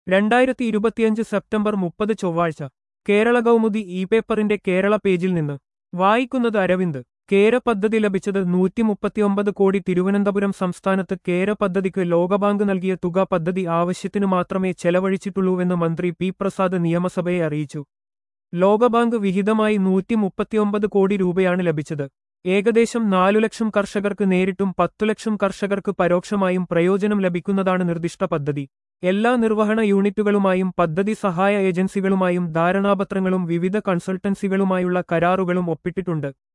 രണ്ടായിരത്തി ഇരുപത്തിയഞ്ച് സെപ്റ്റംബർ മുപ്പത് ചൊവ്വാഴ്ച കേരള കൗമുദി ഇ പേപ്പറിന്റെ കേരള പേജിൽ നിന്ന് വായിക്കുന്നത് അരവിന്ദ് കേര പദ്ധതി ലഭിച്ചത് നൂറ്റി മുപ്പത്തിയൊമ്പത് കോടി തിരുവനന്തപുരം സംസ്ഥാനത്ത് കേര പദ്ധതിക്ക് ലോകബാങ്ക് നൽകിയ തുക പദ്ധതി ആവശ്യത്തിനു മാത്രമേ ചെലവഴിച്ചിട്ടുള്ളൂവെന്ന് മന്ത്രി പി പ്രസാദ് നിയമസഭയെ അറിയിച്ചു ലോകബാങ്ക് വിഹിതമായി നൂറ്റി മുപ്പത്തിയൊമ്പത് കോടി രൂപയാണ് ലഭിച്ചത് ഏകദേശം നാലു ലക്ഷം കർഷകർക്ക് നേരിട്ടും പത്തു ലക്ഷം കർഷകർക്ക് പരോക്ഷമായും പ്രയോജനം ലഭിക്കുന്നതാണ് നിർദ്ദിഷ്ട പദ്ധതി എല്ലാ നിർവഹണ യൂണിറ്റുകളുമായും പദ്ധതി സഹായ ഏജൻസികളുമായും ധാരണാപത്രങ്ങളും വിവിധ കൺസൾട്ടൻസികളുമായുള്ള കരാറുകളും ഒപ്പിട്ടിട്ടുണ്ട്